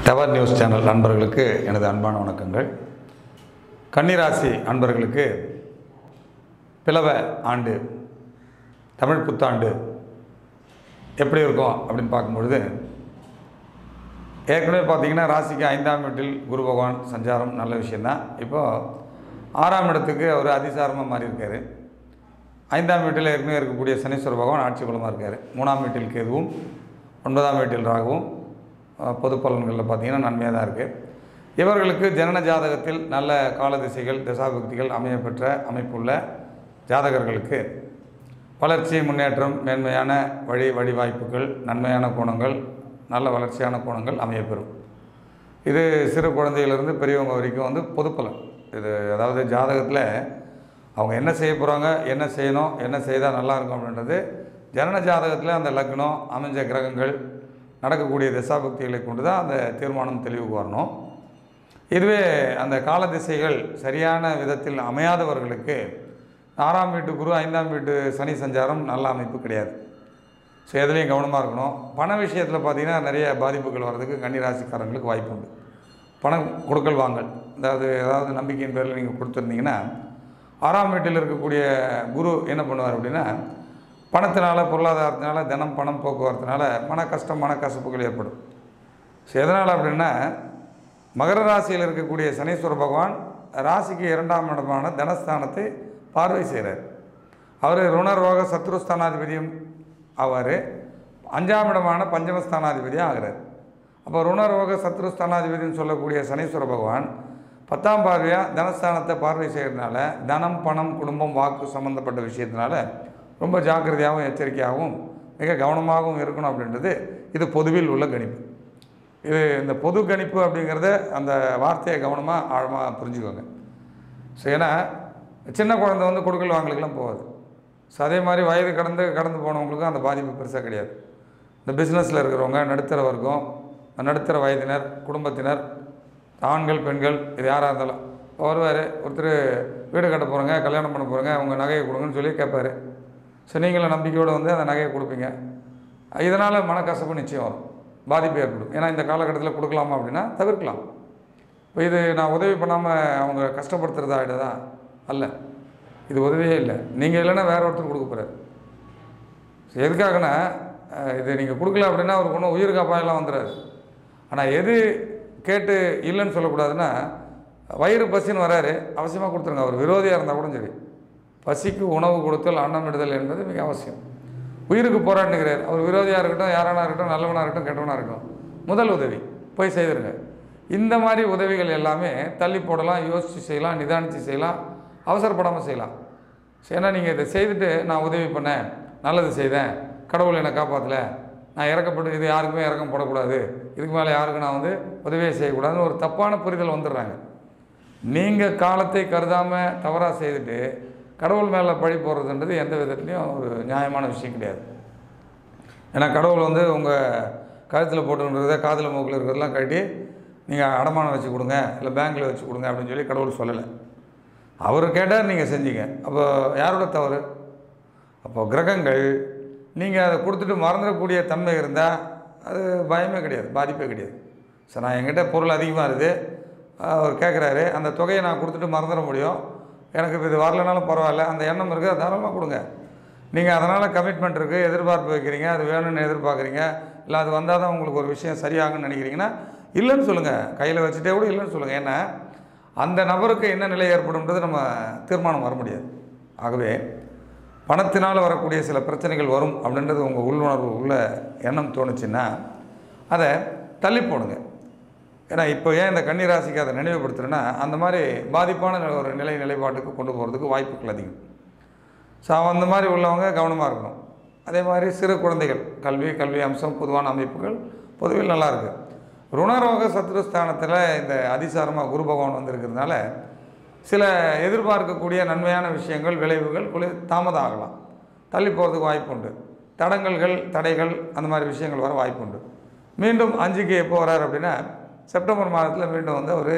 tower news channel நண்பர்களுக்கு எனது அன்பான வணக்கங்கள் கன்னிராசி அன்பர்களுக்கு பிளவ ஆண்டு தமிழ் புத்தாண்டு எப்படி இருக்கும் அப்படின்னு பார்க்கும்பொழுது ஏற்கனவே பார்த்தீங்கன்னா ராசிக்கு ஐந்தாம் வீட்டில் குரு பகவான் சஞ்சாரம் நல்ல விஷயந்தான் இப்போது ஆறாம் இடத்துக்கு அவர் அதிசாரமாக மாறி இருக்காரு ஐந்தாம் வீட்டில் ஏற்கனவே இருக்கக்கூடிய சனீஸ்வர பகவான் ஆட்சி பலமாக இருக்கார் மூணாம் வீட்டில் கேதுவும் ஒன்பதாம் வீட்டில் ராகுவும் அஹ், பொது பலன்களில் பார்த்தீங்கன்னா நன்மையாக தான் இருக்குது இவர்களுக்கு ஜனன ஜாதகத்தில் நல்ல கால திசைகள் தசாபக்திகள் அமையப்பெற்ற அமைப்புள்ள ஜாதகர்களுக்கு வளர்ச்சி முன்னேற்றம் மேன்மையான வழி வழி வாய்ப்புகள் நன்மையான கோணங்கள் நல்ல வளர்ச்சியான கோணங்கள் அமையப்பெறும் இது சிறு குழந்தையிலிருந்து பெரியவங்க வரைக்கும் வந்து பொதுப்பலன் இது அதாவது ஜாதகத்தில் அவங்க என்ன செய்ய போகிறாங்க என்ன செய்யணும் என்ன செய்தால் நல்லா இருக்கும் அப்படின்றது ஜனன ஜாதகத்தில் அந்த லக்னம் அமைஞ்ச கிரகங்கள் நடக்கக்கூடிய திசாபக்திகளை கொண்டு தான் அந்த தீர்மானம் தெளிவுக்கு வரணும் இதுவே அந்த கால திசைகள் சரியான விதத்தில் அமையாதவர்களுக்கு ஆறாம் வீட்டு குரு ஐந்தாம் வீட்டு சனி சஞ்சாரம் நல்ல அமைப்பு கிடையாது ஸோ எதுலேயும் கவனமாக இருக்கணும் பண விஷயத்தில் பார்த்தீங்கன்னா நிறைய பாதிப்புகள் வர்றதுக்கு கன்னிராசிக்காரங்களுக்கு வாய்ப்பு உண்டு பணம் கொடுக்கல் வாங்கல் அதாவது ஏதாவது நம்பிக்கையின் பேரில் நீங்கள் கொடுத்துருந்தீங்கன்னா ஆறாம் வீட்டில் இருக்கக்கூடிய குரு என்ன பண்ணுவார் அப்படின்னா பணத்தினால பொருளாதாரத்தினால தினம் பணம் போக்குவரத்தினால மன கஷ்டம் மன கசப்புகள் ஏற்படும் ஸோ எதனால் அப்படின்னா மகர ராசியில் இருக்கக்கூடிய சனீஸ்வர பகவான் ராசிக்கு இரண்டாம் இடமான தனஸ்தானத்தை பார்வை செய்கிறார் அவர் ருணரோக சத்ருஸ்தானாதிபதியும் ஆவார் அஞ்சாம் இடமான பஞ்சமஸ்தானாதிபதியும் ஆகிறார் அப்போ ருணரோக சத்ருஸ்தானாதிபதினு சொல்லக்கூடிய சனீஸ்வர பகவான் பத்தாம் பார்வையாக தனஸ்தானத்தை பார்வை செய்கிறதுனால தனம் பணம் குடும்பம் வாக்கு சம்மந்தப்பட்ட விஷயத்தினால ரொம்ப ஜாக்கிரதையாகவும் எச்சரிக்கையாகவும் மிக கவனமாகவும் இருக்கணும் அப்படின்றது இது பொதுவில் உள்ள கணிப்பு இது இந்த பொது கணிப்பு அப்படிங்கிறத அந்த வார்த்தையை கவனமாக ஆழமாக புரிஞ்சுக்கோங்க ஸோ ஏன்னா சின்ன குழந்தை வந்து கொடுக்கல் வாங்கலுக்கெல்லாம் போகாது ஸோ அதே மாதிரி வயது கடந்து கடந்து போனவங்களுக்கும் அந்த பாதிப்பு பெருசாக கிடையாது இந்த பிஸ்னஸில் இருக்கிறவங்க நடுத்தர வர்க்கம் நடுத்தர வயதினர் குடும்பத்தினர் ஆண்கள் பெண்கள் இது யாராக இருந்தாலும் வருவார் ஒருத்தர் வீடு கட்ட போகிறோங்க கல்யாணம் பண்ண போகிறோங்க அவங்க நகையை கொடுங்கன்னு சொல்லி கேட்பாரு ஸோ நீங்களும் நம்பிக்கையோடு வந்து அந்த நகையை கொடுப்பீங்க இதனால் மனக்கசப்பு நிச்சயம் வரும் பாதிப்பு ஏற்படும் ஏன்னா இந்த காலகட்டத்தில் கொடுக்கலாமா அப்படின்னா தவிர்க்கலாம் இப்போ இது நான் உதவி பண்ணாமல் அவங்க கஷ்டப்படுத்துறதா ஆகிடுதா அல்ல இது உதவியே இல்லை நீங்கள் இல்லைன்னா வேற ஒருத்தர் கொடுக்க போகிறார் ஸோ எதுக்காகனா அஹ், இது நீங்கள் கொடுக்கல அப்படின்னா அவருக்கு ஒன்றும் உயிருக்கு அபாயம்லாம் வந்துடாது ஆனால் எது கேட்டு இல்லைன்னு சொல்லக்கூடாதுன்னா வயிறு பசின்னு வராரு அவசியமாக கொடுத்துருங்க அவர் விரோதியாக இருந்தால் கூட சரி பசிக்கு உணவு கொடுத்தல் அன்னமிடுதல் என்பது மிக அவசியம் உயிருக்கு போராட்டுகிறார் அவர் விரோதியாக இருக்கட்டும் யாரானா இருக்கட்டும் நல்லவனாக இருக்கட்டும் கெட்டவனாக இருக்கட்டும் முதல் உதவி போய் செய்திருங்க இந்த மாதிரி உதவிகள் எல்லாமே தள்ளி போடலாம் யோசித்து செய்யலாம் நிதானித்து செய்யலாம் அவசரப்படாமல் செய்யலாம் சரி, ஏன்னா நீங்கள் இதை செய்துட்டு நான் உதவி பண்ணேன் நல்லது செய்தேன் கடவுள் என்னை காப்பாற்றல நான் இறக்கப்பட்டு இது யாருக்குமே இறக்கம் போடக்கூடாது இதுக்கு மேலே யாருக்கும் நான் வந்து உதவியே செய்யக்கூடாதுன்னு ஒரு தப்பான புரிதல் வந்துடுறாங்க நீங்கள் காலத்தை கருதாமல் தவறாக செய்துட்டு கடவுள் மேலே பழி போடுறதுன்றது எந்த விதத்துலையும் ஒரு நியாயமான விஷயம் கிடையாது ஏன்னா கடவுள் வந்து உங்கள் கழுத்தில் போட்டுன்றத காதில் மூக்கில் இருக்கிறதெல்லாம் கட்டி நீங்கள் அடமானம் வச்சு கொடுங்க இல்லை பேங்க்கில் வச்சு கொடுங்க அப்படின்னு சொல்லி கடவுள் சொல்லலை அவர் கேட்டார் நீங்கள் செஞ்சீங்க அப்போ யாரோட தவறு அப்போ கிரகங்கள் நீங்கள் அதை கொடுத்துட்டு மறந்துடக்கூடிய தன்மை இருந்தால் அது பயமே கிடையாது பாதிப்பே கிடையாது சார் நான் என்கிட்ட பொருள் அதிகமாக இருக்குது அவர் கேட்குறாரு அந்த தொகையை நான் கொடுத்துட்டு மறந்துட முடியும் எனக்கு இப்ப இது வரலனாலும் பரவாயில்ல அந்த எண்ணம் இருக்குது அது தாராளமாக கொடுங்க நீங்கள் அதனால் கமிட்மெண்ட் இருக்குது எதிர்பார்ப்பு வைக்கிறீங்க அது வேணும்னு எதிர்பார்க்குறீங்க இல்லை அது வந்தால் தான் உங்களுக்கு ஒரு விஷயம் சரியாகும்னு நினைக்கிறீங்கன்னா இல்லைன்னு சொல்லுங்கள் கையில் வச்சுட்டே கூட இல்லைன்னு சொல்லுங்கள் ஏன்னா அந்த நபருக்கு என்ன நிலை ஏற்படும்ன்றது நம்ம தீர்மானம் வர முடியாது ஆகவே பணத்தினால் வரக்கூடிய சில பிரச்சனைகள் வரும் அப்படின்றது உங்கள் உள்ளுணர்வு உள்ள எண்ணம் தோணுச்சுன்னா அதை தள்ளி போடுங்க ஏன்னா இப்போ ஏன் இந்த கன்னிராசிக்கு அதை நினைவுபடுத்துகிறேன்னா அந்த மாதிரி பாதிப்பான ஒரு நிலை நிலைப்பாட்டுக்கு கொண்டு போகிறதுக்கு வாய்ப்புகள் அதிகம் ஸோ அந்த மாதிரி உள்ளவங்க கவனமாக இருக்கணும் அதே மாதிரி சிறு குழந்தைகள் கல்வி கல்வி அம்சம் பொதுவான அமைப்புகள் பொதுவில் நல்லா இருக்கு ருணரோக சத்ருஸ்தானத்தில் இந்த அதிசாரமாக குரு பகவான் வந்திருக்கிறதுனால சில எதிர்பார்க்கக்கூடிய நன்மையான விஷயங்கள் விளைவுகள் குளி தாமதம் ஆகலாம் தள்ளி போகிறதுக்கு வாய்ப்பு உண்டு தடங்கல்கள் தடைகள் அந்த மாதிரி விஷயங்கள் வர வாய்ப்பு உண்டு மீண்டும் அஞ்சுக்கு எப்போ வரார் அப்படின்னா செப்டம்பர் மாதத்தில் மீண்டும் வந்து ஒரு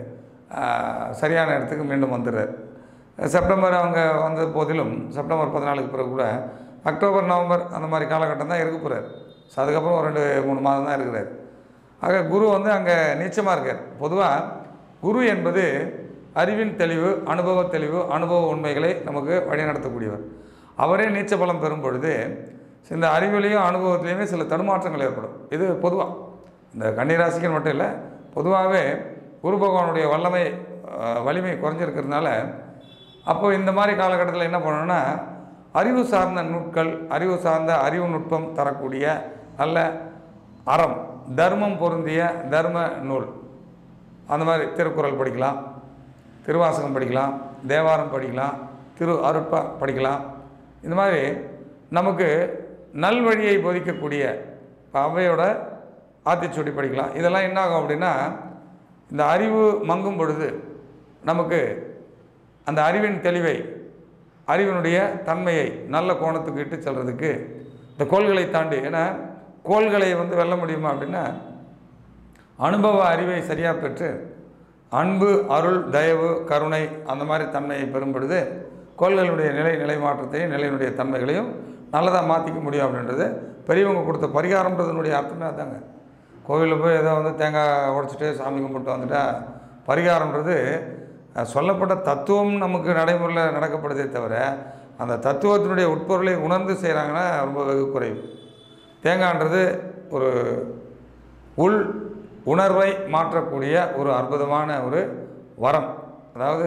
சரியான இடத்துக்கு மீண்டும் வந்துடுறார் செப்டம்பர் அவங்க வந்த போதிலும் செப்டம்பர் பதினாலுக்கு பிறகு கூட அக்டோபர் நவம்பர் அந்த மாதிரி காலகட்டம் தான் இருக்க போகிறார் ஸோ அதுக்கப்புறம் ஒரு ரெண்டு மூணு மாதம் தான் இருக்கிறார் ஆக குரு வந்து அங்கே நீச்சமாக இருக்கார் பொதுவாக குரு என்பது அறிவின் தெளிவு அனுபவ தெளிவு அனுபவ உண்மைகளை நமக்கு வழிநடத்தக்கூடியவர் அவரே நீச்ச பலம் பெறும் பொழுது இந்த அறிவிலையும் அனுபவத்திலையுமே சில தடுமாற்றங்கள் ஏற்படும் இது பொதுவாக இந்த கன்னிராசிக்கு மட்டும் இல்லை பொதுவாகவே குரு பகவானுடைய வல்லமை அஹ், வலிமை குறைஞ்சிருக்கிறதுனால அப்போ இந்த மாதிரி காலகட்டத்தில் என்ன பண்ணணும்னா அறிவு சார்ந்த நூட்கள் அறிவு சார்ந்த அறிவு நுட்பம் தரக்கூடிய நல்ல அறம் தர்மம் பொருந்திய தர்ம நூல் அந்த மாதிரி திருக்குறள் படிக்கலாம் திருவாசகம் படிக்கலாம் தேவாரம் படிக்கலாம் திரு அருட்பா படிக்கலாம் இந்த மாதிரி நமக்கு நல்வழியை போதிக்கக்கூடிய இப்ப ஔவையோட ஆத்திச்சூடி படிக்கலாம் இதெல்லாம் என்ன ஆகும் அப்படின்னா இந்த அறிவு மங்கும் பொழுது நமக்கு அந்த அறிவின் தெளிவை அறிவினுடைய தன்மையை நல்ல கோணத்துக்கு இட்டு செல்றதுக்கு இந்த கோள்களை தாண்டி ஏன்னா கோள்களை வந்து வெல்ல முடியுமா அப்படின்னா அனுபவ அறிவை சரியாக பெற்று அன்பு அருள் தயவு கருணை அந்த மாதிரி தன்மையை பெறும் பொழுது கோள்களுடைய நிலை நிலை மாற்றத்தையும் நிலையினுடைய தன்மைகளையும் நல்லதாக மாற்றிக்க முடியும் அப்படின்றது பெரியவங்க கொடுத்த பரிகாரம்ன்றதுனுடைய அர்த்தமே அதாங்க கோவிலில் போய் ஏதோ வந்து தேங்காய் உடைச்சிட்டு சாமி கும்பிட்டு வந்துட்டா பரிகாரம்ன்றது அஹ், சொல்லப்பட்ட தத்துவம் நமக்கு நடைமுறையில் நடக்கப்படுதே தவிர அந்த தத்துவத்தினுடைய உட்பொருளை உணர்ந்து செய்கிறாங்கன்னா ரொம்ப வெகு குறைவு தேங்காய்ன்றது ஒரு உள் உணர்வை மாற்றக்கூடிய ஒரு அற்புதமான ஒரு வரம் அதாவது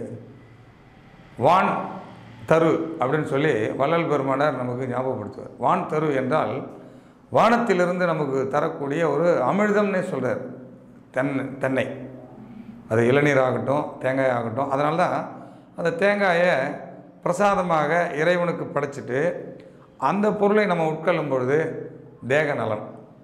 வான் தரு அப்படின்னு சொல்லி வள்ளல் பெருமானார் நமக்கு ஞாபகப்படுத்துவார் வான் தரு என்றால் வானத்திலிருந்து நமக்கு தரக்கூடிய ஒரு அமிர்தம்னே சொல்கிறார் தென் தென்னை அது இளநீர் ஆகட்டும் தேங்காய் ஆகட்டும் அதனால தான் அந்த தேங்காயை பிரசாதமாக இறைவனுக்கு படைச்சிட்டு அந்த பொருளை நம்ம உட்கொள்ளும் பொழுது தேக நலம்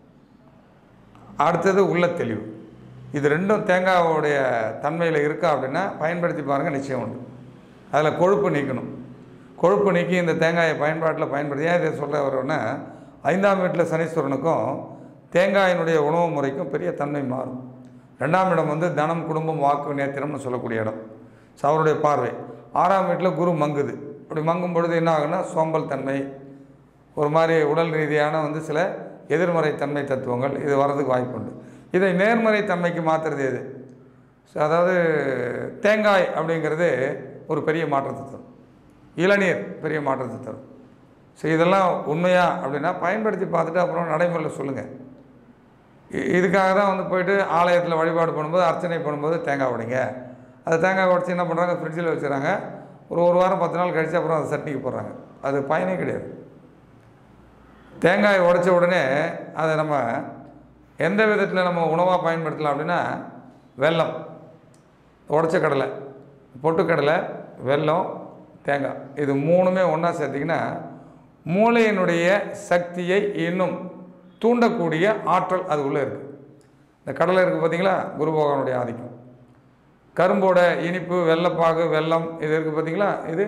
அடுத்தது உள்ள தெளிவு இது ரெண்டும் தேங்காவோடைய தன்மையில் இருக்கா அப்படின்னா பயன்படுத்தி பாருங்கள் நிச்சயம் உண்டு அதில் கொழுப்பு நீக்கணும் கொழுப்பு நீக்கி இந்த தேங்காயை பயன்பாட்டில் பயன்படுத்தி ஏன் இதை சொல்ல வரோன்னா ஐந்தாம் வீட்டில் சனீஸ்வரனுக்கும் தேங்காயினுடைய உணவு முறைக்கும் பெரிய தன்மை மாறும் ரெண்டாம் இடம் வந்து தனம் குடும்பம் வாக்கு நேத்திரம்னு சொல்லக்கூடிய இடம் ஸோ அவருடைய பார்வை ஆறாம் வீட்டில் குரு மங்குது அப்படி மங்கும் பொழுது என்ன ஆகுன்னா சோம்பல் தன்மை ஒரு மாதிரி உடல் ரீதியான வந்து சில எதிர்மறை தன்மை தத்துவங்கள் இது வர்றதுக்கு வாய்ப்புண்டு இதை நேர்மறை தன்மைக்கு மாற்றுறது எது ஸோ அதாவது தேங்காய் அப்படிங்கிறது ஒரு பெரிய மாற்றத்தை தரும் இளநீர் பெரிய மாற்றத்தை தரும் ஸோ இதெல்லாம் உண்மையா அப்படின்னா பயன்படுத்தி பார்த்துட்டு அப்புறம் நடைமுறையில் சொல்லுங்கள் இ- இதுக்காக தான் வந்து போயிட்டு ஆலயத்தில் வழிபாடு பண்ணும்போது அர்ச்சனை பண்ணும்போது தேங்காய் உடைங்க அது தேங்காய் உடைச்சி என்ன பண்ணுறாங்க ஃப்ரிட்ஜில் வச்சுறாங்க ஒரு ஒரு வாரம் பத்து நாள் கழிச்சு அப்புறம் அதை சட்னிக்கு போடுறாங்க அது பயனே கிடையாது தேங்காய் உடைச்ச உடனே அதை நம்ம எந்த விதத்தில் நம்ம உணவாக பயன்படுத்தலாம் அப்படின்னா வெல்லம் உடைச்ச கடலை பொட்டுக்கடலை வெல்லம் தேங்காய் இது மூணுமே ஒன்றா சேர்த்திங்கன்னா மூளையினுடைய சக்தியை இன்னும் தூண்டக்கூடிய ஆற்றல் அது உள்ளே இருக்குது இந்த கடலை இருக்குது பார்த்தீங்களா குரு பகவானுடைய ஆதிக்கம் கரும்போட இனிப்பு வெள்ளப்பாகு வெல்லம் இது இருக்குது பார்த்தீங்களா இது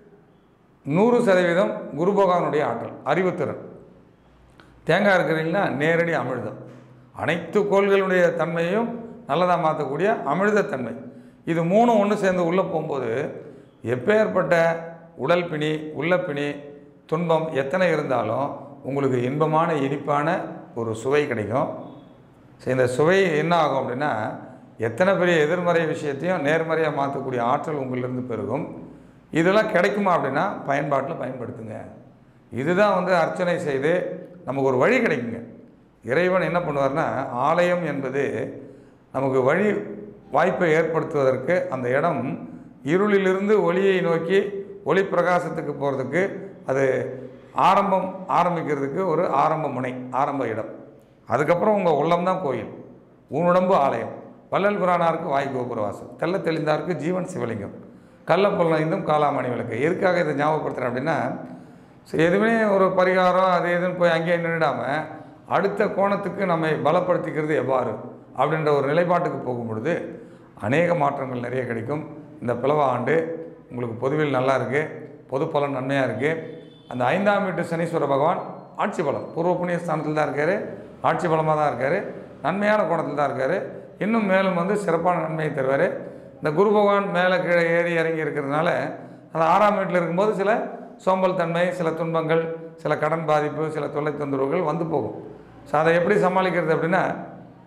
நூறு சதவீதம் குரு பகவானுடைய ஆற்றல் அறிவுத்திறன் தேங்காய் இருக்கிறீங்களா நேரடி அமிழ்தம் அனைத்து கோள்களுடைய தன்மையையும் நல்லதாக மாற்றக்கூடிய அமிழ்தத்தன்மை இது மூணும் ஒன்று சேர்ந்து உள்ளே போகும்போது எப்பேற்பட்ட உடல் பிணி உள்ள பிணி துன்பம் எத்தனை இருந்தாலும் உங்களுக்கு இன்பமான இனிப்பான ஒரு சுவை கிடைக்கும் ஸோ இந்த சுவை என்ன ஆகும் அப்படின்னா எத்தனை பெரிய எதிர்மறை விஷயத்தையும் நேர்மறையாக மாற்றக்கூடிய ஆற்றல் உங்களிலிருந்து பெருகும் இதெல்லாம் கிடைக்குமா அப்படின்னா பயன்பாட்டில் பயன்படுத்துங்க இதுதான் வந்து அர்ச்சனை செய்து நமக்கு ஒரு வழி கிடைக்குங்க இறைவன் என்ன பண்ணுவார்னா ஆலயம் என்பது நமக்கு வழி வாய்ப்பை ஏற்படுத்துவதற்கு அந்த இடம் இருளிலிருந்து ஒளியை நோக்கி ஒளி பிரகாசத்துக்கு போகிறதுக்கு அது ஆரம்பம் ஆரம்பிக்கிறதுக்கு ஒரு ஆரம்ப முனை ஆரம்ப இடம் அதுக்கப்புறம் உங்கள் உள்ளம்தான் கோயில் உன்னுடம்பு ஆலயம் வள்ளல் புராணாருக்கு வாய் கோபுரவாசல் தெள்ள தெளிந்தாருக்கு ஜீவன் சிவலிங்கம் கள்ளப்பொல் ஐந்தும் காலாமணி விளக்கு எதுக்காக இதை ஞாபகப்படுத்துகிறேன் அப்படின்னா ஸோ எதுவுமே ஒரு பரிகாரம் அது இதுன்னு போய் அங்கேயே நின்றுடாமல் அடுத்த கோணத்துக்கு நம்மை பலப்படுத்திக்கிறது எவ்வாறு அப்படின்ற ஒரு நிலைப்பாட்டுக்கு போகும் பொழுது அநேக மாற்றங்கள் நிறைய கிடைக்கும் இந்த பிளவ ஆண்டு உங்களுக்கு பொதுவில் நல்லா இருக்குது பொது பலன் நன்மையாக இருக்குது அந்த ஐந்தாம் வீட்டு சனீஸ்வர பகவான் ஆட்சி பலம் பூர்வ புண்ணிய ஸ்தானத்தில் தான் இருக்கார் ஆட்சி பலமாக தான் இருக்கார் நன்மையான கோணத்தில் தான் இருக்கார் இன்னும் மேலும் வந்து சிறப்பான நன்மையை தருவார் இந்த குரு பகவான் மேலே கீழே ஏறி இறங்கி இருக்கிறதுனால அந்த ஆறாம் வீட்டில் இருக்கும்போது சில சோம்பல் தன்மை சில துன்பங்கள் சில கடன் பாதிப்பு சில தொல்லை தொந்தரவுகள் வந்து போகும் ஸோ அதை எப்படி சமாளிக்கிறது அப்படின்னா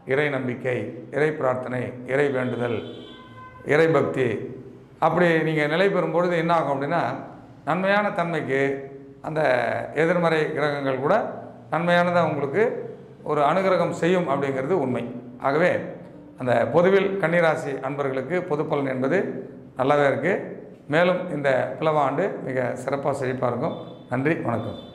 இறை நம்பிக்கை இறை பிரார்த்தனை இறை வேண்டுதல் இறை பக்தி அப்படி நீங்கள் நிலை பெறும்பொழுது என்ன ஆகும் அப்படின்னா நன்மையான தன்மைக்கு அந்த எதிர்மறை கிரகங்கள் கூட நன்மையானதாக உங்களுக்கு ஒரு அனுகிரகம் செய்யும் அப்படிங்கிறது உண்மை ஆகவே அந்த பொதுவில் கன்னிராசி அன்பர்களுக்கு பொது பலன் என்பது நல்லாவே இருக்குது மேலும் இந்த பிளவாண்டு மிக சிறப்பாக செழிப்பாக இருக்கும் நன்றி வணக்கம்